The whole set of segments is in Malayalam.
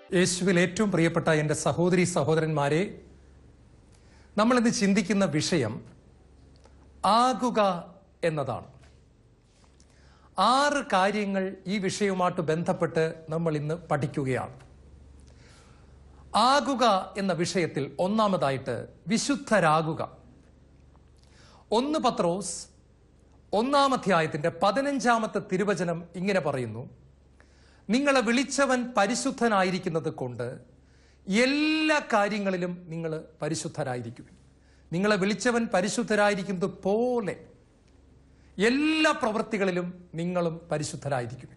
യേശുവിൽ ഏറ്റവും പ്രിയപ്പെട്ട എൻ്റെ സഹോദരി സഹോദരന്മാരെ നമ്മളിന്ന് ചിന്തിക്കുന്ന വിഷയം ആകുക എന്നതാണ് ആറ് കാര്യങ്ങൾ ഈ വിഷയവുമായിട്ട് ബന്ധപ്പെട്ട് നമ്മൾ ഇന്ന് പഠിക്കുകയാണ് ആകുക എന്ന വിഷയത്തിൽ ഒന്നാമതായിട്ട് വിശുദ്ധരാകുക ഒന്ന് പത്രോസ് ഒന്നാം അധ്യായത്തിന്റെ പതിനഞ്ചാമത്തെ തിരുവചനം ഇങ്ങനെ പറയുന്നു നിങ്ങളെ വിളിച്ചവൻ പരിശുദ്ധനായിരിക്കുന്നത് കൊണ്ട് എല്ലാ കാര്യങ്ങളിലും നിങ്ങൾ പരിശുദ്ധരായിരിക്കും നിങ്ങളെ വിളിച്ചവൻ പരിശുദ്ധരായിരിക്കുന്നത് പോലെ എല്ലാ പ്രവൃത്തികളിലും നിങ്ങളും പരിശുദ്ധരായിരിക്കും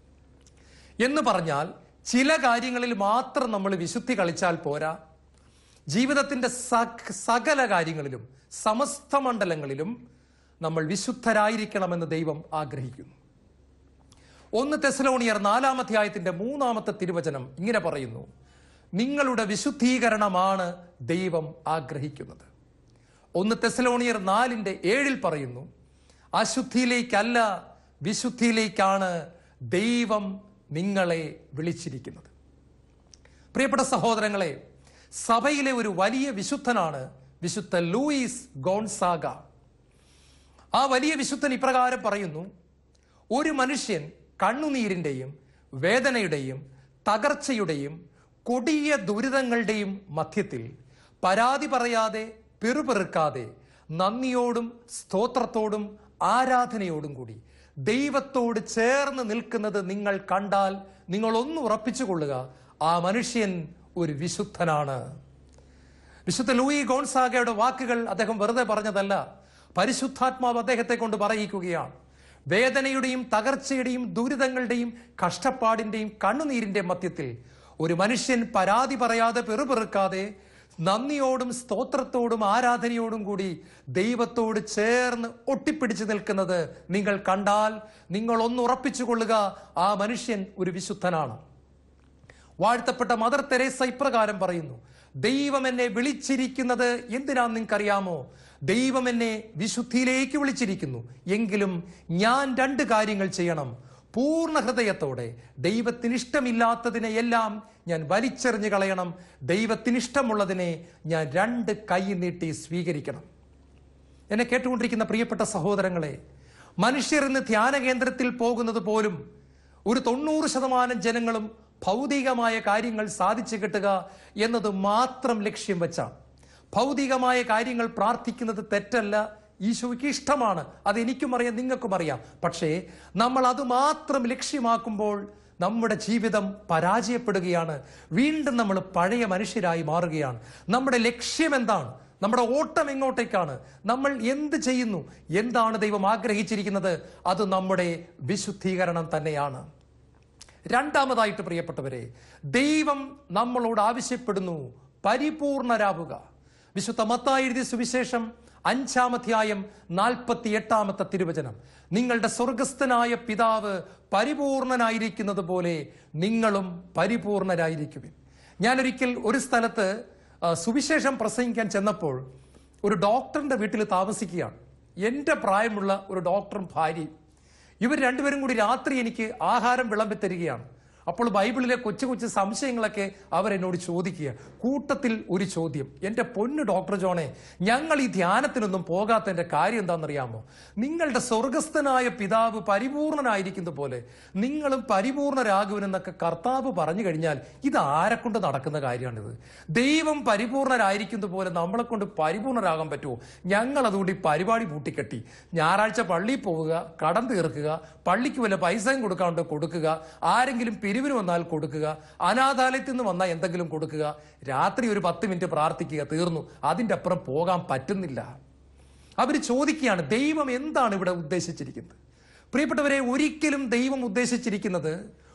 എന്ന് പറഞ്ഞാൽ ചില കാര്യങ്ങളിൽ മാത്രം നമ്മൾ വിശുദ്ധി കളിച്ചാൽ പോരാ ജീവിതത്തിന്റെ സക- സകല കാര്യങ്ങളിലും സമസ്ത മണ്ഡലങ്ങളിലും നമ്മൾ വിശുദ്ധരായിരിക്കണമെന്ന് ദൈവം ആഗ്രഹിക്കുന്നു ഒന്ന് തെസലോണിയർ നാലാം അധ്യായത്തിന്റെ മൂന്നാമത്തെ തിരുവചനം ഇങ്ങനെ പറയുന്നു നിങ്ങളുടെ വിശുദ്ധീകരണമാണ് ദൈവം ആഗ്രഹിക്കുന്നത് ഒന്ന് തെസലോണിയർ നാലിന്റെ ഏഴിൽ പറയുന്നു അശുദ്ധിയിലേക്കല്ല വിശുദ്ധിയിലേക്കാണ് ദൈവം നിങ്ങളെ വിളിച്ചിരിക്കുന്നത് പ്രിയപ്പെട്ട സഹോദരങ്ങളെ സഭയിലെ ഒരു വലിയ വിശുദ്ധനാണ് വിശുദ്ധ ലൂയിസ് ഗോൺസാഗ ആ വലിയ വിശുദ്ധൻ ഇപ്രകാരം പറയുന്നു ഒരു മനുഷ്യൻ കണ്ണുനീരിന്റെയും വേദനയുടെയും തകർച്ചയുടെയും കൊടിയ ദുരിതങ്ങളുടെയും മധ്യത്തിൽ പരാതി പറയാതെ പിറുപിറുക്കാതെ നന്ദിയോടും സ്തോത്രത്തോടും ആരാധനയോടും കൂടി ദൈവത്തോട് ചേർന്ന് നിൽക്കുന്നത് നിങ്ങൾ കണ്ടാൽ നിങ്ങൾ ഒന്ന് ഉറപ്പിച്ചുകൊള്ളുക ആ മനുഷ്യൻ ഒരു വിശുദ്ധനാണ് വിശുദ്ധ ലൂയി ഗോൺസാഗയുടെ വാക്കുകൾ അദ്ദേഹം വെറുതെ പറഞ്ഞതല്ല പരിശുദ്ധാത്മാവ് അദ്ദേഹത്തെ കൊണ്ട് പറയിക്കുകയാണ് വേദനയുടെയും തകർച്ചയുടെയും ദുരിതങ്ങളുടെയും കഷ്ടപ്പാടിന്റെയും കണ്ണുനീരിന്റെ മധ്യത്തിൽ ഒരു മനുഷ്യൻ പരാതി പറയാതെ പെറുപെറുക്കാതെ നന്ദിയോടും സ്തോത്രത്തോടും ആരാധനയോടും കൂടി ദൈവത്തോട് ചേർന്ന് ഒട്ടിപ്പിടിച്ചു നിൽക്കുന്നത് നിങ്ങൾ കണ്ടാൽ നിങ്ങൾ ഒന്ന് ഉറപ്പിച്ചു കൊള്ളുക ആ മനുഷ്യൻ ഒരു വിശുദ്ധനാണ് വാഴ്ത്തപ്പെട്ട മദർ തെരേസ ഇപ്രകാരം പറയുന്നു ദൈവം എന്നെ വിളിച്ചിരിക്കുന്നത് എന്തിനാന്ന് നിങ്ങൾക്കറിയാമോ ദൈവം എന്നെ വിശുദ്ധിയിലേക്ക് വിളിച്ചിരിക്കുന്നു എങ്കിലും ഞാൻ രണ്ട് കാര്യങ്ങൾ ചെയ്യണം പൂർണ്ണ ഹൃദയത്തോടെ ദൈവത്തിന് ഇഷ്ടമില്ലാത്തതിനെ എല്ലാം ഞാൻ വലിച്ചെറിഞ്ഞു കളയണം ദൈവത്തിന് ഇഷ്ടമുള്ളതിനെ ഞാൻ രണ്ട് കൈ നീട്ടി സ്വീകരിക്കണം എന്നെ കേട്ടുകൊണ്ടിരിക്കുന്ന പ്രിയപ്പെട്ട സഹോദരങ്ങളെ മനുഷ്യർ ഇന്ന് ധ്യാന കേന്ദ്രത്തിൽ പോകുന്നത് പോലും ഒരു തൊണ്ണൂറ് ശതമാനം ജനങ്ങളും ഭൗതികമായ കാര്യങ്ങൾ സാധിച്ചു കിട്ടുക എന്നത് മാത്രം ലക്ഷ്യം വെച്ചാണ് ഭൗതികമായ കാര്യങ്ങൾ പ്രാർത്ഥിക്കുന്നത് തെറ്റല്ല ഈശോയ്ക്ക് ഇഷ്ടമാണ് അത് എനിക്കും അറിയാം നിങ്ങൾക്കും അറിയാം പക്ഷേ നമ്മൾ അത് മാത്രം ലക്ഷ്യമാക്കുമ്പോൾ നമ്മുടെ ജീവിതം പരാജയപ്പെടുകയാണ് വീണ്ടും നമ്മൾ പഴയ മനുഷ്യരായി മാറുകയാണ് നമ്മുടെ ലക്ഷ്യം എന്താണ് നമ്മുടെ ഓട്ടം എങ്ങോട്ടേക്കാണ് നമ്മൾ എന്ത് ചെയ്യുന്നു എന്താണ് ദൈവം ആഗ്രഹിച്ചിരിക്കുന്നത് അത് നമ്മുടെ വിശുദ്ധീകരണം തന്നെയാണ് രണ്ടാമതായിട്ട് പ്രിയപ്പെട്ടവരെ ദൈവം നമ്മളോട് ആവശ്യപ്പെടുന്നു പരിപൂർണരാവുക വിശുദ്ധ മത്തായി എഴുതിയ സുവിശേഷം അഞ്ചാമധ്യായം നാൽപ്പത്തി എട്ടാമത്തെ തിരുവചനം നിങ്ങളുടെ സ്വർഗസ്ഥനായ പിതാവ് പരിപൂർണനായിരിക്കുന്നത് പോലെ നിങ്ങളും പരിപൂർണരായിരിക്കുവിൻ ഞാനൊരിക്കൽ ഒരു സ്ഥലത്ത് ആ, സുവിശേഷം പ്രസംഗിക്കാൻ ചെന്നപ്പോൾ ഒരു ഡോക്ടറിന്റെ വീട്ടിൽ താമസിക്കുകയാണ് എൻ്റെ പ്രായമുള്ള ഒരു ഡോക്ടറും ഭാര്യയും ഇവർ രണ്ടുപേരും കൂടി രാത്രി എനിക്ക് ആഹാരം വിളമ്പി തരികയാണ് അപ്പോൾ ബൈബിളിലെ കൊച്ചു കൊച്ചു സംശയങ്ങളൊക്കെ അവരെന്നോട് ചോദിക്കുക കൂട്ടത്തിൽ ഒരു ചോദ്യം എൻ്റെ പൊന്നു ഡോക്ടർ ജോണെ ഞങ്ങൾ ഈ ധ്യാനത്തിനൊന്നും പോകാത്തതിൻ്റെ കാര്യം എന്താണെന്നറിയാമോ നിങ്ങളുടെ സ്വർഗസ്ഥനായ പിതാവ് പരിപൂർണനായിരിക്കുന്നത് പോലെ നിങ്ങളും പരിപൂർണരാകുവനെന്നൊക്കെ കർത്താവ് പറഞ്ഞു കഴിഞ്ഞാൽ ഇത് ആരെക്കൊണ്ട് നടക്കുന്ന കാര്യമാണിത് ദൈവം പരിപൂർണരായിരിക്കുന്നത് പോലെ നമ്മളെ കൊണ്ട് പരിപൂർണരാകാൻ പറ്റുമോ ഞങ്ങൾ അതുകൊണ്ട് ഈ പരിപാടി പൂട്ടിക്കെട്ടി ഞായറാഴ്ച പള്ളിയിൽ പോവുക കടം തീർക്കുക പള്ളിക്ക് വല്ല പൈസയും കൊടുക്കാണ്ട് കൊടുക്കുക ആരെങ്കിലും പിരിവിന് വന്നാൽ കൊടുക്കുക അനാഥാലയത്തിൽ നിന്ന് വന്നാൽ എന്തെങ്കിലും കൊടുക്കുക രാത്രി ഒരു പത്ത് മിനിറ്റ് പ്രാർത്ഥിക്കുക തീർന്നു അതിൻ്റെ അപ്പുറം പോകാൻ പറ്റുന്നില്ല അവർ ചോദിക്കുകയാണ് ദൈവം എന്താണ് ഇവിടെ ഉദ്ദേശിച്ചിരിക്കുന്നത് പ്രിയപ്പെട്ടവരെ ഒരിക്കലും ദൈവം ഉദ്ദേശിച്ചിരിക്കുന്നത്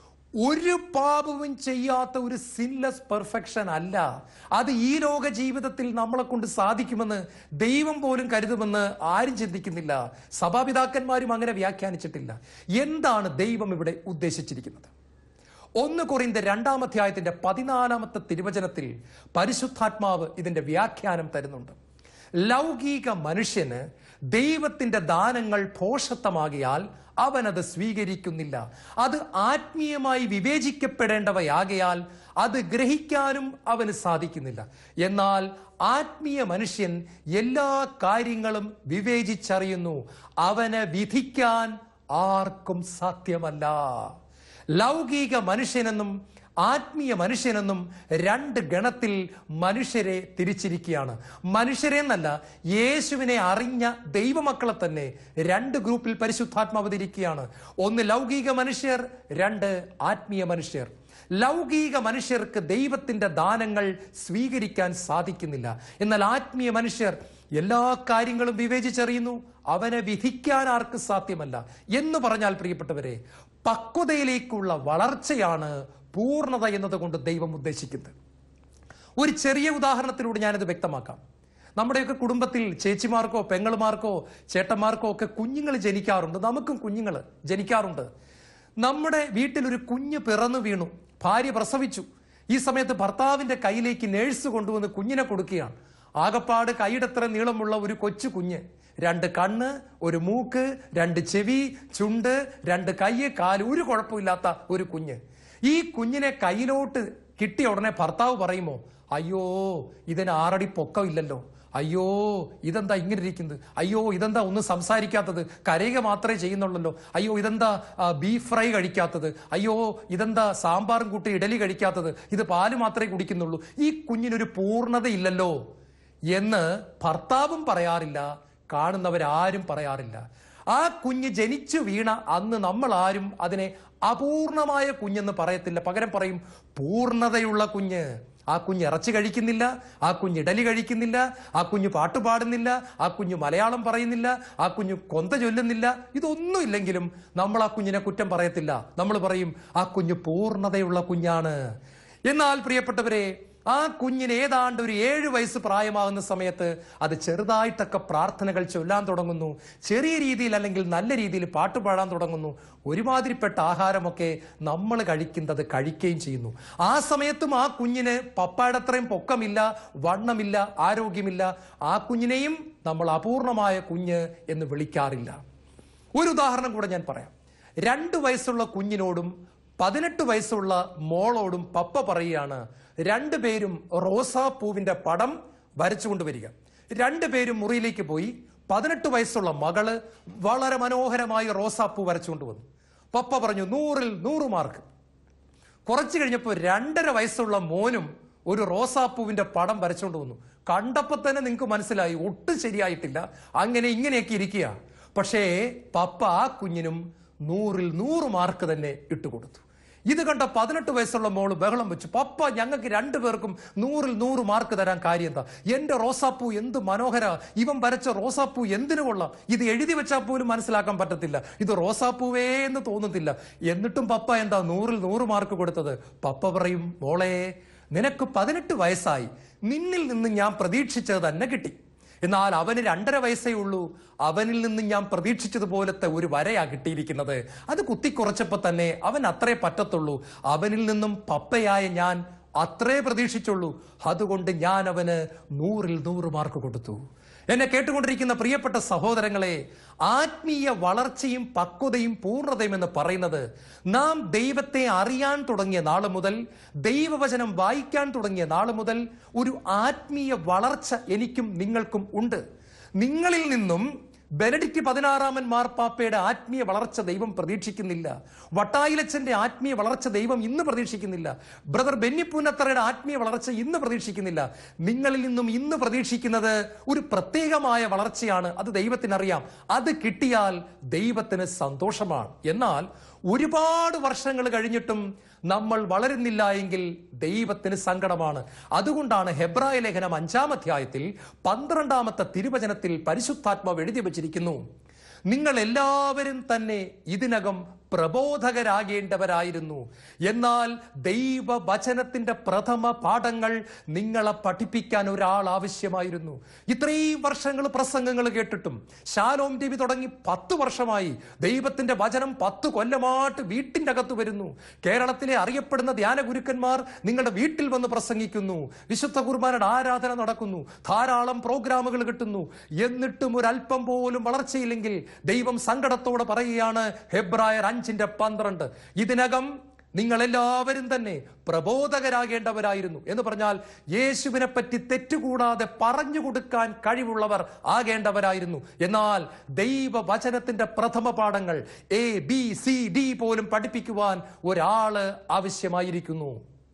ഒരു പാപവും ചെയ്യാത്ത ഒരു സിൻലെസ് പെർഫെക്ഷൻ അല്ല അത് ഈ ലോക ജീവിതത്തിൽ നമ്മളെ കൊണ്ട് സാധിക്കുമെന്ന് ദൈവം പോലും കരുതുമെന്ന് ആരും ചിന്തിക്കുന്നില്ല സഭാപിതാക്കന്മാരും അങ്ങനെ വ്യാഖ്യാനിച്ചിട്ടില്ല എന്താണ് ദൈവം ഇവിടെ ഉദ്ദേശിച്ചിരിക്കുന്നത് ഒന്ന് കൊറിന്ത രണ്ടാം അധ്യായത്തിന്റെ പതിനാലാമത്തെ തിരുവചനത്തിൽ പരിശുദ്ധാത്മാവ് ഇതിന്റെ വ്യാഖ്യാനം തരുന്നുണ്ട് ലൗകിക മനുഷ്യന് ദൈവത്തിന്റെ ദാനങ്ങൾ ഭോഷത്വമാകിയാൽ അവനത് സ്വീകരിക്കുന്നില്ല അത് ആത്മീയമായി വിവേചിക്കപ്പെടേണ്ടവയാകയാൽ അത് ഗ്രഹിക്കാനും അവന് സാധിക്കുന്നില്ല എന്നാൽ ആത്മീയ മനുഷ്യൻ എല്ലാ കാര്യങ്ങളും വിവേചിച്ചറിയുന്നു അവന് വിധിക്കാൻ ആർക്കും സാധ്യമല്ല ലൗകിക മനുഷ്യനെന്നും ആത്മീയ മനുഷ്യനെന്നും രണ്ട് ഗണത്തിൽ മനുഷ്യരെ തിരിച്ചിരിക്കുകയാണ് മനുഷ്യരെ എന്നല്ല യേശുവിനെ അറിഞ്ഞ ദൈവമക്കളെ തന്നെ രണ്ട് ഗ്രൂപ്പിൽ പരിശുദ്ധാത്മാവ് തിരിക്കുകയാണ് ഒന്ന് ലൗകിക മനുഷ്യർ രണ്ട് ആത്മീയ മനുഷ്യർ ലൗകിക മനുഷ്യർക്ക് ദൈവത്തിന്റെ ദാനങ്ങൾ സ്വീകരിക്കാൻ സാധിക്കുന്നില്ല എന്നാൽ ആത്മീയ മനുഷ്യർ എല്ലാ കാര്യങ്ങളും വിവേചിച്ചറിയുന്നു അവനെ വിധിക്കാൻ ആർക്ക് സാധ്യമല്ല എന്ന് പറഞ്ഞാൽ പ്രിയപ്പെട്ടവരെ പക്വതയിലേക്കുള്ള വളർച്ചയാണ് പൂർണ്ണത എന്നതുകൊണ്ട് ദൈവം ഉദ്ദേശിക്കുന്നത് ഒരു ചെറിയ ഉദാഹരണത്തിലൂടെ ഞാനത് വ്യക്തമാക്കാം നമ്മുടെയൊക്കെ കുടുംബത്തിൽ ചേച്ചിമാർക്കോ പെങ്ങളുമാർക്കോ ചേട്ടന്മാർക്കോ ഒക്കെ കുഞ്ഞുങ്ങൾ ജനിക്കാറുണ്ട് നമുക്കും കുഞ്ഞുങ്ങൾ ജനിക്കാറുണ്ട് നമ്മുടെ വീട്ടിൽ ഒരു കുഞ്ഞ് പിറന്നു വീണു ഭാര്യ പ്രസവിച്ചു ഈ സമയത്ത് ഭർത്താവിന്റെ കയ്യിലേക്ക് നേഴ്സ് കൊണ്ടുവന്ന് കുഞ്ഞിനെ കൊടുക്കുകയാണ് ആകപ്പാട് കൈയിടത്ര നീളമുള്ള ഒരു കൊച്ചു കുഞ്ഞ് രണ്ട് കണ്ണ് ഒരു മൂക്ക് രണ്ട് ചെവി ചുണ്ട് രണ്ട് കയ്യ് കാല് ഒരു കുഴപ്പമില്ലാത്ത ഒരു കുഞ്ഞ് ഈ കുഞ്ഞിനെ കയ്യിലോട്ട് കിട്ടിയ ഉടനെ ഭർത്താവ് പറയുമോ അയ്യോ ഇതിന് ആറടി പൊക്കമില്ലല്ലോ അയ്യോ ഇതെന്താ ഇങ്ങനെ ഇരിക്കുന്നത് അയ്യോ ഇതെന്താ ഒന്നും സംസാരിക്കാത്തത് കരയുക മാത്രമേ ചെയ്യുന്നുള്ളല്ലോ അയ്യോ ഇതെന്താ ആ, ബീഫ് ഫ്രൈ കഴിക്കാത്തത് അയ്യോ ഇതെന്താ സാമ്പാറും കൂട്ടി ഇഡലി കഴിക്കാത്തത് ഇത് പാല് മാത്രമേ കുടിക്കുന്നുള്ളൂ ഈ കുഞ്ഞിനൊരു പൂർണ്ണതയില്ലല്ലോ എന്ന് ഭർത്താവും പറയാറില്ല കാണുന്നവരാരും പറയാറില്ല ആ കുഞ്ഞ് ജനിച്ചു വീണ അന്ന് നമ്മൾ ആരും അതിനെ അപൂർണമായ കുഞ്ഞെന്ന് പറയത്തില്ല പകരം പറയും പൂർണ്ണതയുള്ള കുഞ്ഞ് ആ കുഞ്ഞ് ഇറച്ചി കഴിക്കുന്നില്ല ആ കുഞ്ഞ് ഇഡലി കഴിക്കുന്നില്ല ആ കുഞ്ഞ് പാട്ട് പാടുന്നില്ല ആ കുഞ്ഞ് മലയാളം പറയുന്നില്ല ആ കുഞ്ഞ് കൊന്ത ചൊല്ലുന്നില്ല ഇതൊന്നും ഇല്ലെങ്കിലും നമ്മൾ ആ കുഞ്ഞിനെ കുറ്റം പറയത്തില്ല നമ്മൾ പറയും ആ കുഞ്ഞ് പൂർണ്ണതയുള്ള കുഞ്ഞാണ് എന്നാൽ പ്രിയപ്പെട്ടവരെ ആ കുഞ്ഞിന് ഏതാണ്ട് ഒരു ഏഴ് വയസ്സ് പ്രായമാകുന്ന സമയത്ത് അത് ചെറുതായിട്ടൊക്കെ പ്രാർത്ഥനകൾ ചൊല്ലാൻ തുടങ്ങുന്നു ചെറിയ രീതിയിൽ അല്ലെങ്കിൽ നല്ല രീതിയിൽ പാട്ട് പാടാൻ തുടങ്ങുന്നു ഒരുമാതിരിപ്പെട്ട ആഹാരമൊക്കെ നമ്മൾ കഴിക്കുന്നത് കഴിക്കുകയും ചെയ്യുന്നു ആ സമയത്തും ആ കുഞ്ഞിന് പപ്പായുടെ അത്രയും പൊക്കമില്ല വണ്ണമില്ല ആരോഗ്യമില്ല ആ കുഞ്ഞിനെയും നമ്മൾ അപൂർണമായ കുഞ്ഞ് എന്ന് വിളിക്കാറില്ല ഒരു ഉദാഹരണം കൂടെ ഞാൻ പറയാം രണ്ട് വയസ്സുള്ള കുഞ്ഞിനോടും പതിനെട്ട് വയസ്സുള്ള മോളോടും പപ്പ പറയുകയാണ് രണ്ടുപേരും റോസാപ്പൂവിന്റെ പടം വരച്ചു കൊണ്ടുവരിക രണ്ടുപേരും മുറിയിലേക്ക് പോയി പതിനെട്ട് വയസ്സുള്ള മകള് വളരെ മനോഹരമായി റോസാപ്പൂ വരച്ചുകൊണ്ട് വന്നു പപ്പ പറഞ്ഞു നൂറിൽ നൂറ് മാർക്ക് കുറച്ചു കഴിഞ്ഞപ്പോൾ രണ്ടര വയസ്സുള്ള മോനും ഒരു റോസാപ്പൂവിന്റെ പടം വരച്ചുകൊണ്ട് വന്നു കണ്ടപ്പോൾ തന്നെ നിങ്ങൾക്ക് മനസ്സിലായി ഒട്ടും ശരിയായിട്ടില്ല അങ്ങനെ ഇങ്ങനെയൊക്കെ ഇരിക്കുക പക്ഷേ പപ്പ ആ കുഞ്ഞിനും നൂറിൽ നൂറ് മാർക്ക് തന്നെ ഇട്ടുകൊടുത്തു ഇത് കണ്ട പതിനെട്ട് വയസ്സുള്ള മോള് ബഹളം വെച്ചു പപ്പ ഞങ്ങൾക്ക് രണ്ടുപേർക്കും നൂറിൽ നൂറ് മാർക്ക് തരാൻ കാര്യം എന്താ എന്റെ റോസാപ്പൂ എന്ത് മനോഹര ഇവൻ വരച്ച റോസാപ്പൂ എന്തിനു കൊള്ളാം ഇത് എഴുതി വെച്ചാൽ പോലും മനസ്സിലാക്കാൻ പറ്റത്തില്ല ഇത് റോസാപ്പൂവേ എന്ന് തോന്നുന്നില്ല എന്നിട്ടും പപ്പ എന്താ നൂറിൽ നൂറ് മാർക്ക് കൊടുത്തത് പപ്പ പറയും മോളെ നിനക്ക് പതിനെട്ട് വയസ്സായി നിന്നിൽ നിന്ന് ഞാൻ പ്രതീക്ഷിച്ചത് തന്നെ കിട്ടി എന്നാൽ അവന് രണ്ടര വയസ്സേ ഉള്ളൂ അവനിൽ നിന്ന് ഞാൻ പ്രതീക്ഷിച്ചതുപോലത്തെ ഒരു വരയാ കിട്ടിയിരിക്കുന്നത് അത് കുത്തിക്കുറച്ചപ്പോ തന്നെ അവൻ അത്രേ പറ്റത്തുള്ളൂ അവനിൽ നിന്നും പപ്പയായ ഞാൻ അത്രേ പ്രതീക്ഷിച്ചുള്ളൂ അതുകൊണ്ട് ഞാൻ അവന് നൂറിൽ നൂറ് മാർക്ക് കൊടുത്തു എന്നെ കേട്ടുകൊണ്ടിരിക്കുന്ന പ്രിയപ്പെട്ട സഹോദരങ്ങളെ ആത്മീയ വളർച്ചയും പക്വതയും പൂർണ്ണതയും എന്ന് പറയുന്നത് നാം ദൈവത്തെ അറിയാൻ തുടങ്ങിയ നാള് മുതൽ ദൈവവചനം വായിക്കാൻ തുടങ്ങിയ നാള് മുതൽ ഒരു ആത്മീയ വളർച്ച എനിക്കും നിങ്ങൾക്കും ഉണ്ട് നിങ്ങളിൽ നിന്നും ബെനഡിക്റ്റ് പതിനാറാമൻ മാർപ്പാപ്പയുടെ ആത്മീയ വളർച്ച ദൈവം പ്രതീക്ഷിക്കുന്നില്ല വട്ടായിലച്ചന്റെ ആത്മീയ വളർച്ച ദൈവം ഇന്ന് പ്രതീക്ഷിക്കുന്നില്ല ബ്രദർ ബെന്നിപ്പൂനത്തറയുടെ ആത്മീയ വളർച്ച ഇന്ന് പ്രതീക്ഷിക്കുന്നില്ല നിങ്ങളിൽ നിന്നും ഇന്ന് പ്രതീക്ഷിക്കുന്നത് ഒരു പ്രത്യേകമായ വളർച്ചയാണ് അത് ദൈവത്തിനറിയാം അത് കിട്ടിയാൽ ദൈവത്തിന് സന്തോഷമാണ് എന്നാൽ ഒരുപാട് വർഷങ്ങൾ കഴിഞ്ഞിട്ടും നമ്മൾ വളരുന്നില്ല എങ്കിൽ ദൈവത്തിന് സങ്കടമാണ് അതുകൊണ്ടാണ് ഹെബ്രായ ലേഖനം അഞ്ചാം അധ്യായത്തിൽ പന്ത്രണ്ടാമത്തെ തിരുവചനത്തിൽ പരിശുദ്ധാത്മാവ് എഴുതി വച്ചിരിക്കുന്നു നിങ്ങൾ എല്ലാവരും തന്നെ ഇതിനകം പ്രബോധകരാകേണ്ടവരായിരുന്നു എന്നാൽ ദൈവവചനത്തിന്റെ പ്രഥമ പാഠങ്ങൾ നിങ്ങളെ പഠിപ്പിക്കാൻ ഒരാൾ ആവശ്യമായിരുന്നു ഇത്രയും വർഷങ്ങൾ പ്രസംഗങ്ങൾ കേട്ടിട്ടും ശാലോം ടി വി തുടങ്ങി പത്ത് വർഷമായി ദൈവത്തിന്റെ വചനം പത്ത് കൊല്ലമായിട്ട് വീട്ടിന്റെ അകത്ത് വരുന്നു കേരളത്തിലെ അറിയപ്പെടുന്ന ധ്യാന ഗുരുക്കന്മാർ നിങ്ങളുടെ വീട്ടിൽ വന്ന് പ്രസംഗിക്കുന്നു വിശുദ്ധ കുർബാനയുടെ ആരാധന നടക്കുന്നു ധാരാളം പ്രോഗ്രാമുകൾ കിട്ടുന്നു എന്നിട്ടും ഒരല്പം പോലും വളർച്ചയില്ലെങ്കിൽ ദൈവം സങ്കടത്തോടെ പറയുകയാണ് ഹെബ്രായർ അഞ്ചിന്റെ പന്ത്രണ്ട് ഇതിനകം നിങ്ങൾ എല്ലാവരും തന്നെ പ്രബോധകരാകേണ്ടവരായിരുന്നു എന്ന് പറഞ്ഞാൽ യേശുവിനെ പറ്റി തെറ്റുകൂടാതെ പറഞ്ഞു കൊടുക്കാൻ കഴിവുള്ളവർ ആകേണ്ടവരായിരുന്നു എന്നാൽ ദൈവവചനത്തിന്റെ പ്രഥമ പാഠങ്ങൾ എ ബി സി ഡി പോലും പഠിപ്പിക്കുവാൻ ഒരാള് ആവശ്യമായിരിക്കുന്നു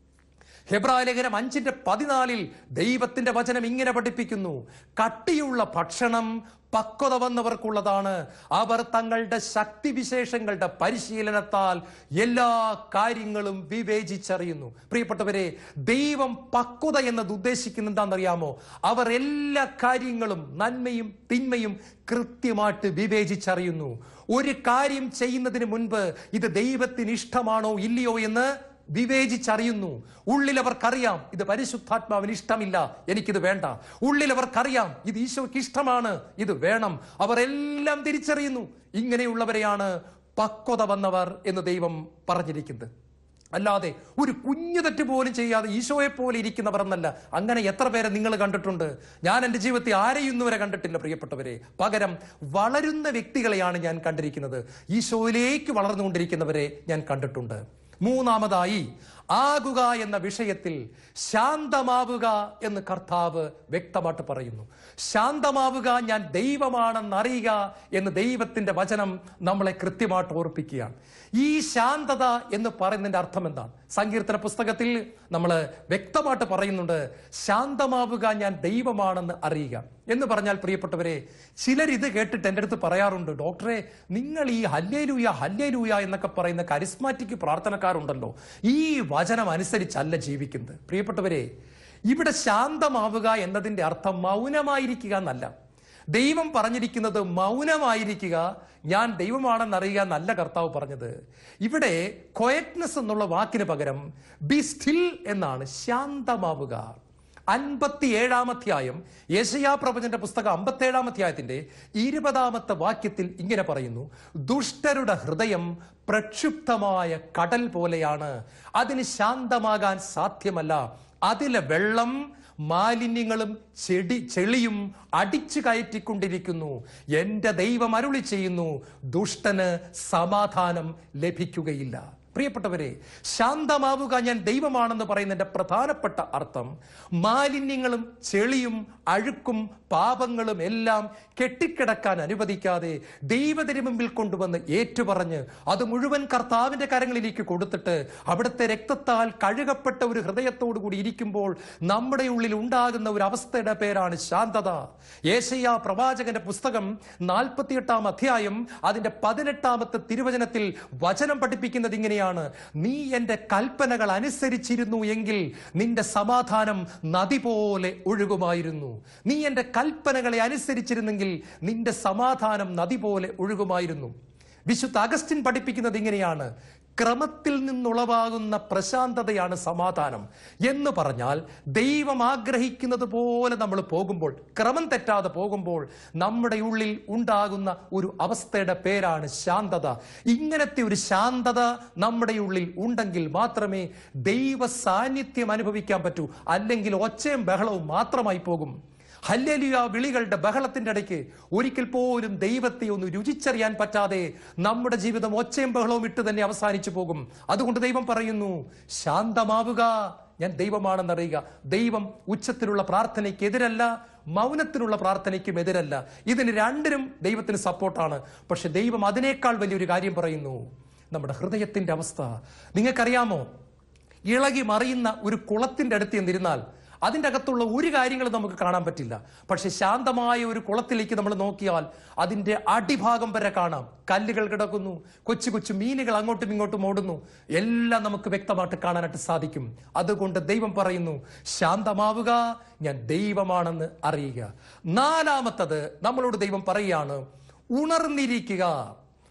ഹെബ്രായ ലേഖനം അഞ്ചിന്റെ പതിനാലിൽ ദൈവത്തിന്റെ വചനം ഇങ്ങനെ പഠിപ്പിക്കുന്നു കട്ടിയുള്ള ഭക്ഷണം പക്വത വന്നവർക്കുള്ളതാണ് അവർ തങ്ങളുടെ ശക്തിവിശേഷങ്ങളുടെ പരിശീലനത്താൽ എല്ലാ കാര്യങ്ങളും വിവേചിച്ചറിയുന്നു പ്രിയപ്പെട്ടവരെ ദൈവം പക്വത എന്നത് ഉദ്ദേശിക്കുന്നത് എന്താണെന്നറിയാമോ അവർ എല്ലാ കാര്യങ്ങളും നന്മയും തിന്മയും കൃത്യമായിട്ട് വിവേചിച്ചറിയുന്നു ഒരു കാര്യം ചെയ്യുന്നതിന് മുൻപ് ഇത് ദൈവത്തിന് ഇഷ്ടമാണോ ഇല്ലയോ എന്ന് വിവേചിച്ചറിയുന്നു ഉള്ളിൽ അവർക്കറിയാം ഇത് പരിശുദ്ധാത്മാവിന് ഇഷ്ടമില്ല എനിക്കിത് വേണ്ട ഉള്ളിൽ അവർക്കറിയാം ഇത് ഈശോയ്ക്ക് ഇഷ്ടമാണ് ഇത് വേണം അവർ എല്ലാം തിരിച്ചറിയുന്നു ഇങ്ങനെയുള്ളവരെയാണ് പക്വത വന്നവർ എന്ന് ദൈവം പറഞ്ഞിരിക്കുന്നത് അല്ലാതെ ഒരു കുഞ്ഞു തെറ്റ് പോലും ചെയ്യാതെ ഈശോയെ പോലെ ഇരിക്കുന്നവർ എന്നല്ല അങ്ങനെ എത്ര പേരെ നിങ്ങൾ കണ്ടിട്ടുണ്ട് ഞാൻ എൻ്റെ ജീവിതത്തിൽ ആരെയും ഇന്നുവരെ കണ്ടിട്ടില്ല പ്രിയപ്പെട്ടവരെ പകരം വളരുന്ന വ്യക്തികളെയാണ് ഞാൻ കണ്ടിരിക്കുന്നത് ഈശോയിലേക്ക് വളർന്നുകൊണ്ടിരിക്കുന്നവരെ ഞാൻ കണ്ടിട്ടുണ്ട് മൂന്നാമതായി ആകുക എന്ന വിഷയത്തിൽ ശാന്തമാവുക എന്ന് കർത്താവ് വ്യക്തമായിട്ട് പറയുന്നു ശാന്തമാവുക ഞാൻ ദൈവമാണെന്ന് അറിയുക എന്ന് ദൈവത്തിന്റെ വചനം നമ്മളെ കൃത്യമായിട്ട് ഓർപ്പിക്കുകയാണ് ഈ ശാന്തത എന്ന് പറയുന്നതിന്റെ അർത്ഥം എന്താണ് സങ്കീർത്തന പുസ്തകത്തിൽ നമ്മൾ വ്യക്തമായിട്ട് പറയുന്നുണ്ട് ശാന്തമാവുക ഞാൻ ദൈവമാണെന്ന് അറിയുക എന്ന് പറഞ്ഞാൽ പ്രിയപ്പെട്ടവരെ ചിലർ ഇത് കേട്ടിട്ട് എൻ്റെ അടുത്ത് പറയാറുണ്ട് ഡോക്ടറെ നിങ്ങൾ ഈ ഹല്ലേലൂയ ഹല്ലേലൂയ എന്നൊക്കെ പറയുന്ന കരിസ്മാറ്റിക് പ്രാർത്ഥനക്കാരുണ്ടല്ലോ ഈ വചനം അനുസരിച്ചല്ല ജീവിക്കുന്നത് പ്രിയപ്പെട്ടവരെ ഇവിടെ ശാന്തമാവുക എന്നതിന്റെ അർത്ഥം മൗനമായിരിക്കുക എന്നല്ല ദൈവം പറഞ്ഞിരിക്കുന്നത് മൗനമായിരിക്കുക ഞാൻ ദൈവമാണെന്നറിയുക എന്നല്ല കർത്താവ് പറഞ്ഞത് ഇവിടെ കൊയറ്റ്നസ് എന്നുള്ള വാക്കിന് പകരം ബി സ്റ്റിൽ എന്നാണ് ശാന്തമാവുക അൻപത്തി ഏഴാം അധ്യായം യേശയാ പ്രവചന്റെ പുസ്തകം അമ്പത്തേഴാം അധ്യായത്തിന്റെ ഇരുപതാമത്തെ വാക്യത്തിൽ ഇങ്ങനെ പറയുന്നു ദുഷ്ടരുടെ ഹൃദയം പ്രക്ഷുബ്ധമായ കടൽ പോലെയാണ് അതിന് ശാന്തമാകാൻ സാധ്യമല്ല അതിലെ വെള്ളം മാലിന്യങ്ങളും ചെടി ചെളിയും അടിച്ചു കയറ്റിക്കൊണ്ടിരിക്കുന്നു എന്റെ ദൈവം അരുളി ചെയ്യുന്നു ദുഷ്ടന് സമാധാനം ലഭിക്കുകയില്ല പ്രിയപ്പെട്ടവരെ ശാന്തമാവുക ഞാൻ ദൈവമാണെന്ന് പറയുന്നതിന്റെ പ്രധാനപ്പെട്ട അർത്ഥം മാലിന്യങ്ങളും ചെളിയും അഴുക്കും പാപങ്ങളും എല്ലാം കെട്ടിക്കിടക്കാൻ അനുവദിക്കാതെ ദൈവത്തിന് മുമ്പിൽ കൊണ്ടുവന്ന് ഏറ്റുപറഞ്ഞ് അത് മുഴുവൻ കർത്താവിന്റെ കരങ്ങളിലേക്ക് കൊടുത്തിട്ട് അവിടുത്തെ രക്തത്താൽ കഴുകപ്പെട്ട ഒരു ഹൃദയത്തോടു കൂടി ഇരിക്കുമ്പോൾ നമ്മുടെ ഉള്ളിൽ ഉണ്ടാകുന്ന ഒരു അവസ്ഥയുടെ പേരാണ് ശാന്തത ഏശയ്യ പ്രവാചകന്റെ പുസ്തകം നാൽപ്പത്തിയെട്ടാം അധ്യായം അതിന്റെ പതിനെട്ടാമത്തെ തിരുവചനത്തിൽ വചനം പഠിപ്പിക്കുന്നത് ഇങ്ങനെയാണ് നീ എന്റെ കൽപ്പനകൾ അനുസരിച്ചിരുന്നു എങ്കിൽ നിന്റെ സമാധാനം നദി പോലെ ഒഴുകുമായിരുന്നു നീ എന്റെ കൽപ്പനകളെ അനുസരിച്ചിരുന്നെങ്കിൽ നിന്റെ സമാധാനം നദി പോലെ ഒഴുകുമായിരുന്നു വിശുദ്ധ അഗസ്റ്റിൻ പഠിപ്പിക്കുന്നത് ഇങ്ങനെയാണ് ക്രമത്തിൽ നിന്നുളവാകുന്ന പ്രശാന്തതയാണ് സമാധാനം എന്ന് പറഞ്ഞാൽ ദൈവം ആഗ്രഹിക്കുന്നത് പോലെ നമ്മൾ പോകുമ്പോൾ ക്രമം തെറ്റാതെ പോകുമ്പോൾ നമ്മുടെ ഉള്ളിൽ ഉണ്ടാകുന്ന ഒരു അവസ്ഥയുടെ പേരാണ് ശാന്തത ഇങ്ങനത്തെ ഒരു ശാന്തത നമ്മുടെ ഉള്ളിൽ ഉണ്ടെങ്കിൽ മാത്രമേ ദൈവ സാന്നിധ്യം അനുഭവിക്കാൻ പറ്റൂ അല്ലെങ്കിൽ ഒച്ചയും ബഹളവും മാത്രമായി പോകും ഹല്ലേലൂയ വിളികളുടെ ബഹളത്തിന്റെ ഇടയ്ക്ക് ഒരിക്കൽ പോലും ദൈവത്തെ ഒന്ന് രുചിച്ചറിയാൻ പറ്റാതെ നമ്മുടെ ജീവിതം ഒച്ചയും ബഹളവും ഇട്ട് തന്നെ അവസാനിച്ചു പോകും അതുകൊണ്ട് ദൈവം പറയുന്നു ശാന്തമാവുക ഞാൻ ദൈവമാണെന്നറിയുക ദൈവം ഉച്ചത്തിലുള്ള പ്രാർത്ഥനയ്ക്ക് എതിരല്ല മൗനത്തിനുള്ള പ്രാർത്ഥനയ്ക്കും എതിരല്ല ഇതിന് രണ്ടിനും ദൈവത്തിന് സപ്പോർട്ടാണ് പക്ഷെ ദൈവം അതിനേക്കാൾ വലിയൊരു കാര്യം പറയുന്നു നമ്മുടെ ഹൃദയത്തിന്റെ അവസ്ഥ നിങ്ങൾക്കറിയാമോ ഇളകി മറിയുന്ന ഒരു കുളത്തിന്റെ അടുത്ത് എന്നിരുന്നാൽ അതിൻ്റെ അകത്തുള്ള ഒരു കാര്യങ്ങളും നമുക്ക് കാണാൻ പറ്റില്ല പക്ഷെ ശാന്തമായ ഒരു കുളത്തിലേക്ക് നമ്മൾ നോക്കിയാൽ അതിൻ്റെ അടിഭാഗം വരെ കാണാം കല്ലുകൾ കിടക്കുന്നു കൊച്ചു കൊച്ചു മീനുകൾ അങ്ങോട്ടും ഇങ്ങോട്ടും ഓടുന്നു എല്ലാം നമുക്ക് വ്യക്തമായിട്ട് കാണാനായിട്ട് സാധിക്കും അതുകൊണ്ട് ദൈവം പറയുന്നു ശാന്തമാവുക ഞാൻ ദൈവമാണെന്ന് അറിയുക നാലാമത്തത് നമ്മളോട് ദൈവം പറയുകയാണ് ഉണർന്നിരിക്കുക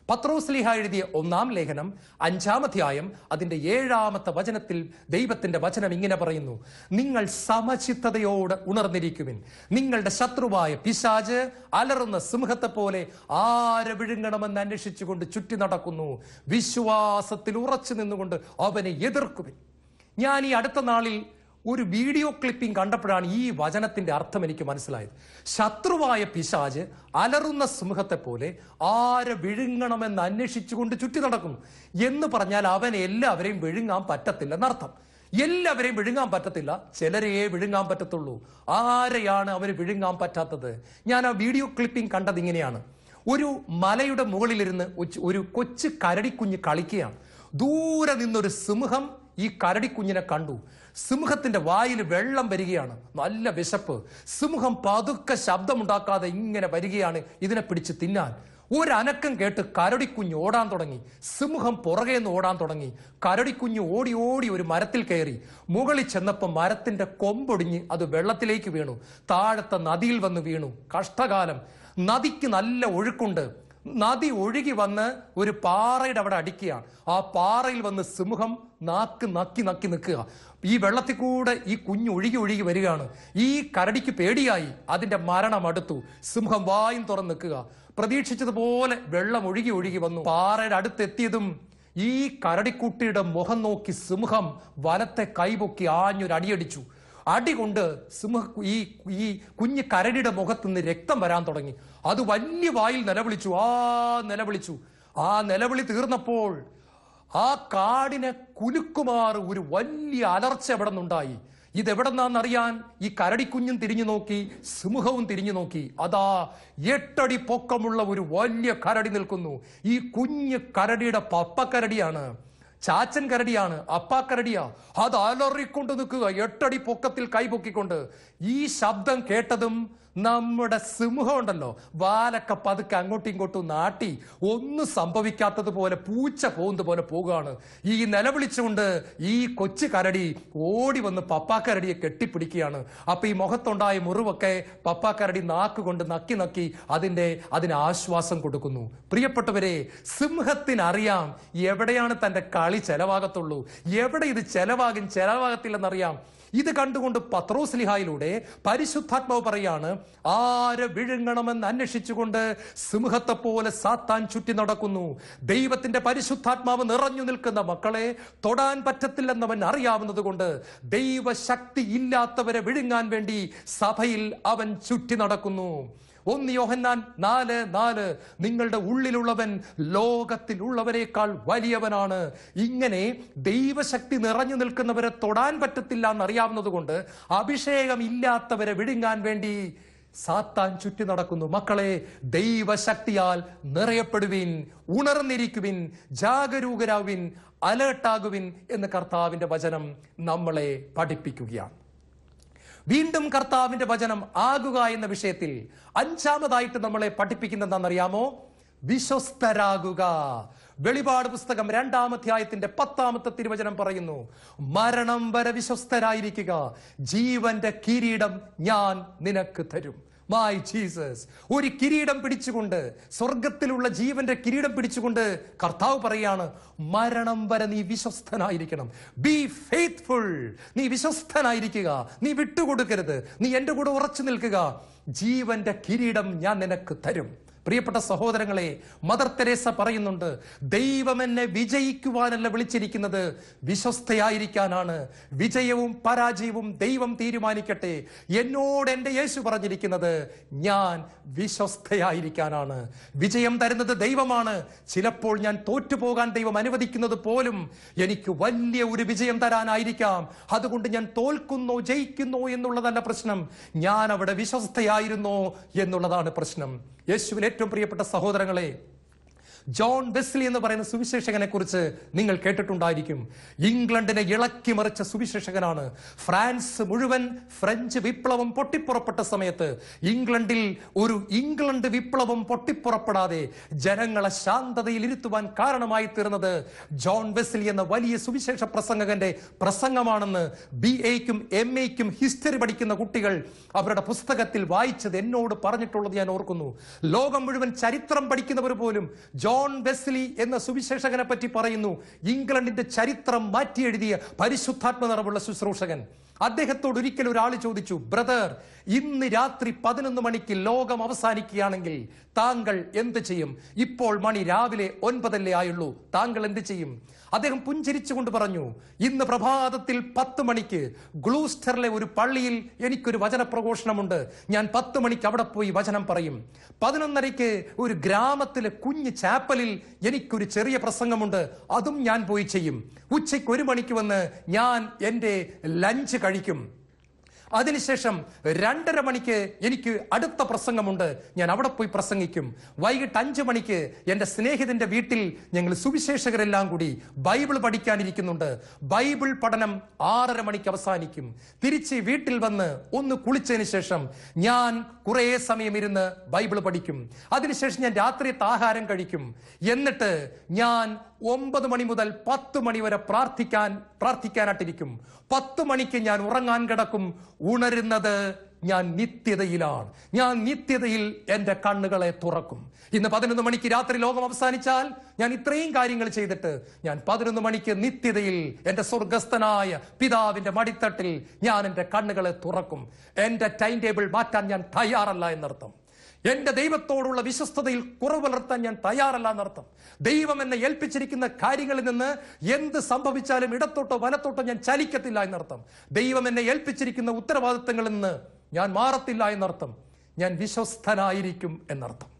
പത്രോസ്ലിഹ എഴുതിയ ഒന്നാം ലേഖനം അഞ്ചാം അധ്യായം അതിന്റെ ഏഴാമത്തെ വചനത്തിൽ ദൈവത്തിന്റെ വചനം ഇങ്ങനെ പറയുന്നു നിങ്ങൾ സമചിത്തതയോട് ഉണർന്നിരിക്കുവിൻ നിങ്ങളുടെ ശത്രുവായ പിശാജ് അലറുന്ന സിംഹത്തെ പോലെ ആരെ വിഴുങ്ങണമെന്ന് അന്വേഷിച്ചുകൊണ്ട് ചുറ്റി നടക്കുന്നു വിശ്വാസത്തിൽ ഉറച്ചു നിന്നുകൊണ്ട് അവനെ എതിർക്കുവിൻ ഞാൻ ഈ അടുത്ത നാളിൽ ഒരു വീഡിയോ ക്ലിപ്പിംഗ് കണ്ടപ്പോഴാണ് ഈ വചനത്തിന്റെ അർത്ഥം എനിക്ക് മനസ്സിലായത് ശത്രുവായ പിശാജ് അലറുന്ന സിംഹത്തെ പോലെ ആരെ വിഴുങ്ങണമെന്ന് അന്വേഷിച്ചുകൊണ്ട് ചുറ്റി നടക്കുന്നു എന്ന് പറഞ്ഞാൽ അവൻ എല്ലാവരെയും വിഴുങ്ങാൻ പറ്റത്തില്ലെന്നർത്ഥം എല്ലാവരെയും വിഴുങ്ങാൻ പറ്റത്തില്ല ചിലരെയേ വിഴുങ്ങാൻ പറ്റത്തുള്ളൂ ആരെയാണ് അവന് വിഴുങ്ങാൻ പറ്റാത്തത് ഞാൻ ആ വീഡിയോ ക്ലിപ്പിംഗ് കണ്ടത് ഇങ്ങനെയാണ് ഒരു മലയുടെ മുകളിലിരുന്ന് ഒച്ച് ഒരു കൊച്ചു കരടിക്കുഞ്ഞ് കളിക്കുകയാണ് ദൂരെ നിന്നൊരു സിംഹം ഈ കരടിക്കുഞ്ഞിനെ കണ്ടു സിംഹത്തിന്റെ വായിൽ വെള്ളം വരികയാണ് നല്ല വിശപ്പ് സിംഹം പതുക്കെ ശബ്ദമുണ്ടാക്കാതെ ഇങ്ങനെ വരികയാണ് ഇതിനെ പിടിച്ച് തിന്നാൻ ഒരനക്കം കേട്ട് കരടിക്കുഞ്ഞ് ഓടാൻ തുടങ്ങി സിംഹം പുറകെ നിന്ന് ഓടാൻ തുടങ്ങി കരടിക്കുഞ്ഞ് ഓടി ഓടി ഒരു മരത്തിൽ കയറി മുകളിൽ ചെന്നപ്പോൾ മരത്തിന്റെ കൊമ്പൊടിഞ്ഞ് അത് വെള്ളത്തിലേക്ക് വീണു താഴത്തെ നദിയിൽ വന്ന് വീണു കഷ്ടകാലം നദിക്ക് നല്ല ഒഴുക്കുണ്ട് നദി ഒഴുകി വന്ന് ഒരു പാറയുടെ അവിടെ അടിക്കുകയാണ് ആ പാറയിൽ വന്ന് സിംഹം നാക്ക് നക്കി നക്കി നിൽക്കുക ഈ വെള്ളത്തിൽ കൂടെ ഈ കുഞ്ഞ് ഒഴുകി ഒഴുകി വരികയാണ് ഈ കരടിക്ക് പേടിയായി അതിന്റെ മരണം അടുത്തു സിംഹം വായും തുറന്ന് നിൽക്കുക പ്രതീക്ഷിച്ചതുപോലെ വെള്ളം ഒഴുകി ഒഴുകി വന്നു പാറയുടെ അടുത്തെത്തിയതും ഈ കരടിക്കുട്ടിയുടെ മുഖം നോക്കി സിംഹം വലത്തെ കൈപൊക്കി ആഞ്ഞൊരു അടിയടിച്ചു അടി കൊണ്ട് സിംഹ ഈ ഈ കുഞ്ഞ് കരടിയുടെ മുഖത്ത് നിന്ന് രക്തം വരാൻ തുടങ്ങി അത് വലിയ വായിൽ നിലവിളിച്ചു ആ നിലവിളിച്ചു ആ നിലവിളി തീർന്നപ്പോൾ ആ കാടിനെ കുലുക്കുമാർ ഒരു വലിയ അലർച്ച എവിടെ നിന്നുണ്ടായി ഇതെവിടെന്നാന്നറിയാൻ ഈ കരടിക്കുഞ്ഞും തിരിഞ്ഞു നോക്കി സിംഹവും തിരിഞ്ഞു നോക്കി അതാ എട്ടടി പൊക്കമുള്ള ഒരു വലിയ കരടി നിൽക്കുന്നു ഈ കുഞ്ഞ് കരടിയുടെ പപ്പക്കരടിയാണ് ചാച്ചൻ കരടിയാണ് അപ്പാക്കരടിയാ അത് അലറിക്കൊണ്ട് നിൽക്കുക എട്ടടി പൊക്കത്തിൽ കൈപൊക്കിക്കൊണ്ട് ഈ ശബ്ദം കേട്ടതും നമ്മുടെ സിംഹം ഉണ്ടല്ലോ വാലൊക്കെ പതുക്കെ അങ്ങോട്ടും ഇങ്ങോട്ടും നാട്ടി ഒന്നും സംഭവിക്കാത്തതുപോലെ പൂച്ച പോകുന്നത് പോലെ പോകുകയാണ് ഈ നിലവിളിച്ചുകൊണ്ട് ഈ കൊച്ചു കരടി ഓടി വന്ന് പപ്പാക്കരടിയെ കെട്ടിപ്പിടിക്കുകയാണ് അപ്പൊ ഈ മുഖത്തുണ്ടായ മുറിവൊക്കെ പപ്പാക്കരടി നാക്ക് കൊണ്ട് നക്കി നക്കി അതിന്റെ അതിന് ആശ്വാസം കൊടുക്കുന്നു പ്രിയപ്പെട്ടവരെ സിംഹത്തിനറിയാം എവിടെയാണ് തന്റെ കളി ചെലവാകത്തുള്ളൂ എവിടെ ഇത് ചെലവാകും ചെലവാകത്തില്ലെന്നറിയാം ഇത് കണ്ടുകൊണ്ട് പത്രോസ്ലിഹായിലൂടെ പരിശുദ്ധാത്മാവ് പറയാണ് ആരെ വിഴുങ്ങണമെന്ന് അന്വേഷിച്ചുകൊണ്ട് സിംഹത്തെ പോലെ സാത്താൻ ചുറ്റി നടക്കുന്നു ദൈവത്തിന്റെ പരിശുദ്ധാത്മാവ് നിറഞ്ഞു നിൽക്കുന്ന മക്കളെ തൊടാൻ പറ്റത്തില്ലെന്നവൻ അറിയാവുന്നത് കൊണ്ട് ദൈവശക്തി ഇല്ലാത്തവരെ വിഴുങ്ങാൻ വേണ്ടി സഭയിൽ അവൻ ചുറ്റി നടക്കുന്നു ഒന്ന് യോഹന്നാൻ നാല് നാല് നിങ്ങളുടെ ഉള്ളിലുള്ളവൻ ലോകത്തിലുള്ളവരെക്കാൾ വലിയവനാണ് ഇങ്ങനെ ദൈവശക്തി നിറഞ്ഞു നിൽക്കുന്നവരെ തൊടാൻ പറ്റത്തില്ല എന്നറിയാവുന്നത് കൊണ്ട് അഭിഷേകം ഇല്ലാത്തവരെ വിഴുങ്ങാൻ വേണ്ടി സാത്താൻ ചുറ്റി നടക്കുന്നു മക്കളെ ദൈവശക്തിയാൽ നിറയപ്പെടുവിൻ ഉണർന്നിരിക്കുവിൻ ജാഗരൂകരാവിൻ അലേർട്ടാകുവിൻ എന്ന് കർത്താവിന്റെ വചനം നമ്മളെ പഠിപ്പിക്കുകയാണ് വീണ്ടും കർത്താവിന്റെ വചനം ആകുക എന്ന വിഷയത്തിൽ അഞ്ചാമതായിട്ട് നമ്മളെ പഠിപ്പിക്കുന്നതെന്നറിയാമോ വിശ്വസ്തരാകുക വെളിപാട് പുസ്തകം രണ്ടാം അധ്യായത്തിന്റെ പത്താമത്തെ തിരുവചനം പറയുന്നു മരണം വരെ വിശ്വസ്തരായിരിക്കുക ജീവന്റെ കിരീടം ഞാൻ നിനക്ക് തരും മൈ ജീസസ് ഒരു കിരീടം പിടിച്ചുകൊണ്ട് സ്വർഗത്തിലുള്ള ജീവന്റെ കിരീടം പിടിച്ചുകൊണ്ട് കർത്താവ് പറയാണ് മരണം വരെ നീ വിശ്വസ്തനായിരിക്കണം ബി ഫെയ്ത്ത്ഫുൾ നീ വിശ്വസ്തനായിരിക്കുക നീ വിട്ടുകൊടുക്കരുത് നീ എന്റെ കൂടെ ഉറച്ചു നിൽക്കുക ജീവന്റെ കിരീടം ഞാൻ നിനക്ക് തരും പ്രിയപ്പെട്ട സഹോദരങ്ങളെ മദർ തെരേസ പറയുന്നുണ്ട് ദൈവം എന്നെ വിജയിക്കുവാനല്ല വിളിച്ചിരിക്കുന്നത് വിശ്വസ്തയായിരിക്കാനാണ് വിജയവും പരാജയവും ദൈവം തീരുമാനിക്കട്ടെ എന്നോട് എൻ്റെ യേശു പറഞ്ഞിരിക്കുന്നത് ഞാൻ വിശ്വസ്തയായിരിക്കാനാണ് വിജയം തരുന്നത് ദൈവമാണ് ചിലപ്പോൾ ഞാൻ തോറ്റുപോകാൻ ദൈവം അനുവദിക്കുന്നത് പോലും എനിക്ക് വലിയ ഒരു വിജയം തരാനായിരിക്കാം അതുകൊണ്ട് ഞാൻ തോൽക്കുന്നോ ജയിക്കുന്നോ എന്നുള്ളതല്ല പ്രശ്നം ഞാൻ അവിടെ വിശ്വസ്തയായിരുന്നോ എന്നുള്ളതാണ് പ്രശ്നം യേശുവിൽ ഏറ്റവും പ്രിയപ്പെട്ട സഹോദരങ്ങളെ ജോൺ വെസ്ലി എന്ന് പറയുന്ന സുവിശേഷകനെ കുറിച്ച് നിങ്ങൾ കേട്ടിട്ടുണ്ടായിരിക്കും ഇംഗ്ലണ്ടിനെ ഇളക്കി മറിച്ച സുവിശേഷകനാണ് ഫ്രാൻസ് മുഴുവൻ ഫ്രഞ്ച് വിപ്ലവം പൊട്ടിപ്പുറപ്പെട്ട സമയത്ത് ഇംഗ്ലണ്ടിൽ ഒരു ഇംഗ്ലണ്ട് വിപ്ലവം പൊട്ടിപ്പുറപ്പെടാതെ ജനങ്ങളെ ശാന്തതയിൽ ഇരുത്തുവാൻ കാരണമായി തീർന്നത് ജോൺ വെസ്ലി എന്ന വലിയ സുവിശേഷ പ്രസംഗകന്റെ പ്രസംഗമാണെന്ന് ബി എക്കും എം എക്കും ഹിസ്റ്ററി പഠിക്കുന്ന കുട്ടികൾ അവരുടെ പുസ്തകത്തിൽ വായിച്ചത് എന്നോട് പറഞ്ഞിട്ടുള്ളത് ഞാൻ ഓർക്കുന്നു ലോകം മുഴുവൻ ചരിത്രം പഠിക്കുന്നവർ പോലും ജോൺ വെസ്ലി എന്ന സുവിശേഷകനെ പറ്റി പറയുന്നു ഇംഗ്ലണ്ടിന്റെ ചരിത്രം മാറ്റിയെഴുതിയ പരിശുദ്ധാത്മ നിറവുള്ള ശുശ്രൂഷകൻ അദ്ദേഹത്തോട് ഒരിക്കൽ ഒരാൾ ചോദിച്ചു ബ്രദർ ഇന്ന് രാത്രി പതിനൊന്ന് മണിക്ക് ലോകം അവസാനിക്കുകയാണെങ്കിൽ താങ്കൾ എന്ത് ചെയ്യും ഇപ്പോൾ മണി രാവിലെ ഒൻപതല്ലേ ആയുള്ളൂ താങ്കൾ എന്ത് ചെയ്യും അദ്ദേഹം പുഞ്ചിരിച്ചുകൊണ്ട് പറഞ്ഞു ഇന്ന് പ്രഭാതത്തിൽ പത്ത് മണിക്ക് ഗ്ലൂസ്റ്ററിലെ ഒരു പള്ളിയിൽ എനിക്കൊരു വചന പ്രഘോഷണമുണ്ട് ഞാൻ പത്ത് മണിക്ക് അവിടെ പോയി വചനം പറയും പതിനൊന്നരയ്ക്ക് ഒരു ഗ്രാമത്തിലെ കുഞ്ഞ് ചാപ്പലിൽ എനിക്കൊരു ചെറിയ പ്രസംഗമുണ്ട് അതും ഞാൻ പോയി ചെയ്യും ഉച്ചയ്ക്ക് ഒരു മണിക്ക് വന്ന് ഞാൻ എൻ്റെ ലഞ്ച് കഴിക്കും അതിനുശേഷം രണ്ടര മണിക്ക് എനിക്ക് അടുത്ത പ്രസംഗമുണ്ട് ഞാൻ അവിടെ പോയി പ്രസംഗിക്കും വൈകിട്ട് അഞ്ച് മണിക്ക് എൻ്റെ സ്നേഹിതന്റെ വീട്ടിൽ ഞങ്ങൾ സുവിശേഷകരെല്ലാം കൂടി ബൈബിൾ പഠിക്കാനിരിക്കുന്നുണ്ട് ബൈബിൾ പഠനം ആറര മണിക്ക് അവസാനിക്കും തിരിച്ച് വീട്ടിൽ വന്ന് ഒന്ന് കുളിച്ചതിന് ശേഷം ഞാൻ കുറേ സമയം ഇരുന്ന് ബൈബിൾ പഠിക്കും അതിനുശേഷം ഞാൻ രാത്രിയത്തെ ആഹാരം കഴിക്കും എന്നിട്ട് ഞാൻ ഒമ്പത് മണി മുതൽ പത്ത് മണി വരെ പ്രാർത്ഥിക്കാൻ പ്രാർത്ഥിക്കാനായിട്ടിരിക്കും പത്ത് മണിക്ക് ഞാൻ ഉറങ്ങാൻ കിടക്കും ഉണരുന്നത് ഞാൻ നിത്യതയിലാണ് ഞാൻ നിത്യതയിൽ എൻ്റെ കണ്ണുകളെ തുറക്കും ഇന്ന് പതിനൊന്ന് മണിക്ക് രാത്രി ലോകം അവസാനിച്ചാൽ ഞാൻ ഇത്രയും കാര്യങ്ങൾ ചെയ്തിട്ട് ഞാൻ പതിനൊന്ന് മണിക്ക് നിത്യതയിൽ എൻ്റെ സ്വർഗസ്ഥനായ പിതാവിന്റെ മടിത്തട്ടിൽ ഞാൻ എൻ്റെ കണ്ണുകളെ തുറക്കും എൻ്റെ ടൈം ടേബിൾ മാറ്റാൻ ഞാൻ തയ്യാറല്ല എന്നർത്ഥം എന്റെ ദൈവത്തോടുള്ള വിശ്വസ്തതയിൽ കുറവ് പുലർത്താൻ ഞാൻ തയ്യാറല്ല എന്നർത്ഥം ദൈവം എന്നെ ഏൽപ്പിച്ചിരിക്കുന്ന കാര്യങ്ങളിൽ നിന്ന് എന്ത് സംഭവിച്ചാലും ഇടത്തോട്ടോ വലത്തോട്ടോ ഞാൻ ചലിക്കത്തില്ല എന്നർത്ഥം ദൈവം എന്നെ ഏൽപ്പിച്ചിരിക്കുന്ന ഉത്തരവാദിത്തങ്ങളിൽ നിന്ന് ഞാൻ മാറത്തില്ല എന്നർത്ഥം ഞാൻ വിശ്വസ്തനായിരിക്കും എന്നർത്ഥം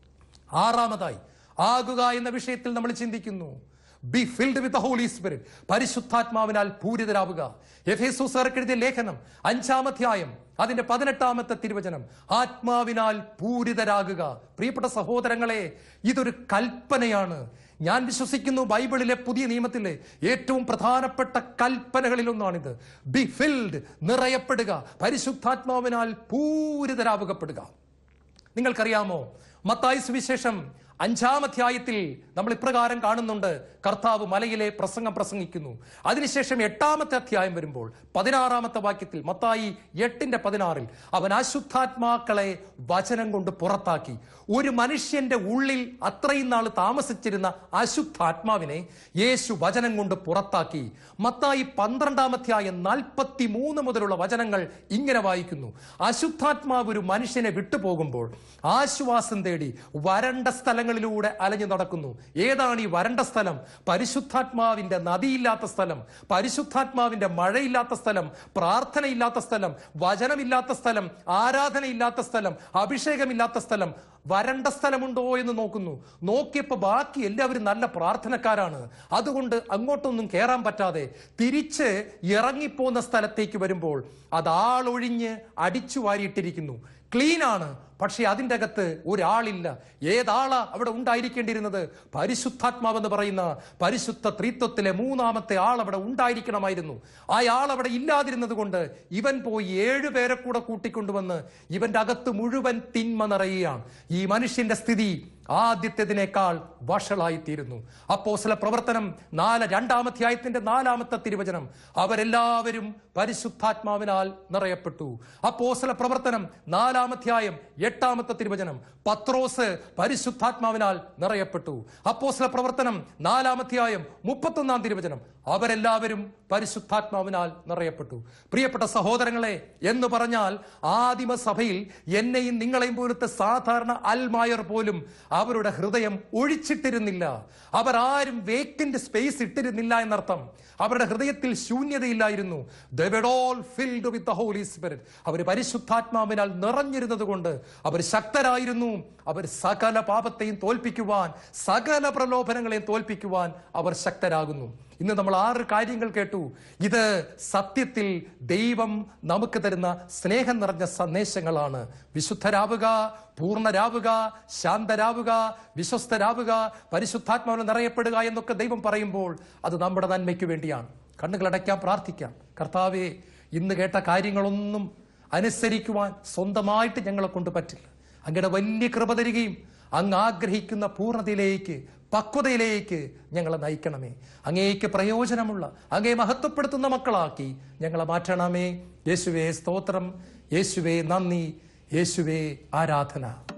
ആറാമതായി ആകുക എന്ന വിഷയത്തിൽ നമ്മൾ ചിന്തിക്കുന്നു be filled with Holy Spirit പരിശുദ്ധാത്മാവിനാൽ പൂരിതരാവുക എഫേസൂസാർക്ക് എഴുതിയ ലേഖനം അഞ്ചാമധ്യായം അതിന്റെ പതിനെട്ടാമത്തെ തിരുവചനം ആത്മാവിനാൽ പൂരിതരാകുക പ്രിയപ്പെട്ട സഹോദരങ്ങളെ ഇതൊരു കൽപ്പനയാണ് ഞാൻ വിശ്വസിക്കുന്നു ബൈബിളിലെ പുതിയ നിയമത്തിലെ ഏറ്റവും പ്രധാനപ്പെട്ട കൽപ്പനകളിൽ ഒന്നാണിത് ബി ഫിൽഡ് നിറയപ്പെടുക പരിശുദ്ധാത്മാവിനാൽ പൂരിതരാവുകപ്പെടുക നിങ്ങൾക്കറിയാമോ മത്തായി സുവിശേഷം അഞ്ചാം അധ്യായത്തിൽ നമ്മൾ ഇപ്രകാരം കാണുന്നുണ്ട് കർത്താവ് മലയിലെ പ്രസംഗം പ്രസംഗിക്കുന്നു അതിനുശേഷം എട്ടാമത്തെ അധ്യായം വരുമ്പോൾ പതിനാറാമത്തെ വാക്യത്തിൽ മത്തായി എട്ടിന്റെ പതിനാറിൽ അവൻ അശുദ്ധാത്മാക്കളെ വചനം കൊണ്ട് പുറത്താക്കി ഒരു മനുഷ്യന്റെ ഉള്ളിൽ അത്രയും നാൾ താമസിച്ചിരുന്ന അശുദ്ധാത്മാവിനെ യേശു വചനം കൊണ്ട് പുറത്താക്കി മത്തായി പന്ത്രണ്ടാം അധ്യായം നാൽപ്പത്തി മൂന്ന് മുതലുള്ള വചനങ്ങൾ ഇങ്ങനെ വായിക്കുന്നു അശുദ്ധാത്മാവ് ഒരു മനുഷ്യനെ വിട്ടുപോകുമ്പോൾ ആശ്വാസം തേടി വരണ്ട സ്ഥലങ്ങളിലൂടെ അലഞ്ഞു നടക്കുന്നു ഏതാണ് ഈ വരണ്ട സ്ഥലം പരിശുദ്ധാത്മാവിന്റെ നദിയില്ലാത്ത സ്ഥലം പരിശുദ്ധാത്മാവിന്റെ മഴയില്ലാത്ത സ്ഥലം പ്രാർത്ഥനയില്ലാത്ത സ്ഥലം വചനമില്ലാത്ത സ്ഥലം ആരാധനയില്ലാത്ത സ്ഥലം അഭിഷേകമില്ലാത്ത സ്ഥലം വരണ്ട സ്ഥലമുണ്ടോ എന്ന് നോക്കുന്നു നോക്കിയപ്പോൾ ബാക്കി എല്ലാവരും നല്ല പ്രാർത്ഥനക്കാരാണ് അതുകൊണ്ട് അങ്ങോട്ടൊന്നും കയറാൻ പറ്റാതെ തിരിച്ച് ഇറങ്ങിപ്പോകുന്ന സ്ഥലത്തേക്ക് വരുമ്പോൾ അത് ആളൊഴിഞ്ഞ് അടിച്ചു വാരിയിട്ടിരിക്കുന്നു ക്ലീൻ ആണ് പക്ഷേ അതിൻ്റെ അകത്ത് ഒരാളില്ല ഏതാളാ അവിടെ ഉണ്ടായിരിക്കേണ്ടിയിരുന്നത് പരിശുദ്ധാത്മാവെന്ന് പറയുന്ന പരിശുദ്ധ ത്രിത്വത്തിലെ മൂന്നാമത്തെ ആൾ അവിടെ ഉണ്ടായിരിക്കണമായിരുന്നു ആ ആൾ അവിടെ ഇല്ലാതിരുന്നത് കൊണ്ട് ഇവൻ പോയി ഏഴുപേരെ കൂടെ കൂട്ടിക്കൊണ്ടുവന്ന് ഇവന്റെ അകത്ത് മുഴുവൻ തിന്മ നിറയുകയാണ് ഈ മനുഷ്യന്റെ സ്ഥിതി ആദ്യത്തേതിനേക്കാൾ വഷളായിത്തീരുന്നു അപ്പോസ്തല പ്രവർത്തനം നാല് രണ്ടാമധ്യായത്തിന്റെ നാലാമത്തെ തിരുവചനം അവരെല്ലാവരും പരിശുദ്ധാത്മാവിനാൽ നിറയപ്പെട്ടു അപ്പോസ്തല പ്രവർത്തനം നാലാമധ്യായം എട്ടാമത്തെ തിരുവചനം പത്രോസ് പരിശുദ്ധാത്മാവിനാൽ നിറയപ്പെട്ടു അപ്പോസ്തല പ്രവർത്തനം നാലാമധ്യായം മുപ്പത്തൊന്നാം തിരുവചനം അവരെല്ലാവരും പരിശുദ്ധാത്മാവിനാൽ നിറയപ്പെട്ടു പ്രിയപ്പെട്ട സഹോദരങ്ങളെ എന്ന് പറഞ്ഞാൽ ആദിമ സഭയിൽ എന്നെയും നിങ്ങളെയും പോലത്തെ സാധാരണ അൽമായർ പോലും അവരുടെ ഹൃദയം ഒഴിച്ചിട്ടിരുന്നില്ല അവർ ആരും വേക്കന്റ് സ്പേസ് ഇട്ടിരുന്നില്ല എന്നർത്ഥം അവരുടെ ഹൃദയത്തിൽ ശൂന്യതയില്ലായിരുന്നു all filled with Holy Spirit അവർ പരിശുദ്ധാത്മാവിനാൽ നിറഞ്ഞിരുന്നത് കൊണ്ട് അവർ ശക്തരായിരുന്നു അവർ സകല പാപത്തെയും തോൽപ്പിക്കുവാൻ സകല പ്രലോഭനങ്ങളെയും തോൽപ്പിക്കുവാൻ അവർ ശക്തരാകുന്നു ഇന്ന് നമ്മൾ ആറ് കാര്യങ്ങൾ കേട്ടു ഇത് സത്യത്തിൽ ദൈവം നമുക്ക് തരുന്ന സ്നേഹം നിറഞ്ഞ സന്ദേശങ്ങളാണ് വിശുദ്ധരാവുക പൂർണ്ണരാവുക ശാന്തരാവുക വിശ്വസ്തരാവുക പരിശുദ്ധാത്മാവിൽ നിറയപ്പെടുക എന്നൊക്കെ ദൈവം പറയുമ്പോൾ അത് നമ്മുടെ നന്മയ്ക്ക് വേണ്ടിയാണ് കണ്ണുകളടയ്ക്കാൻ പ്രാർത്ഥിക്കാം കർത്താവെ ഇന്ന് കേട്ട കാര്യങ്ങളൊന്നും അനുസരിക്കുവാൻ സ്വന്തമായിട്ട് ഞങ്ങളെ കൊണ്ട് പറ്റില്ല അങ്ങയുടെ വലിയ കൃപ തരികയും അങ്ങ് ആഗ്രഹിക്കുന്ന പൂർണ്ണതയിലേക്ക് പക്വതയിലേക്ക് ഞങ്ങളെ നയിക്കണമേ അങ്ങേക്ക് പ്രയോജനമുള്ള അങ്ങേ മഹത്വപ്പെടുത്തുന്ന മക്കളാക്കി ഞങ്ങളെ മാറ്റണമേ യേശുവേ സ്തോത്രം യേശുവേ നന്ദി യേശുവേ ആരാധന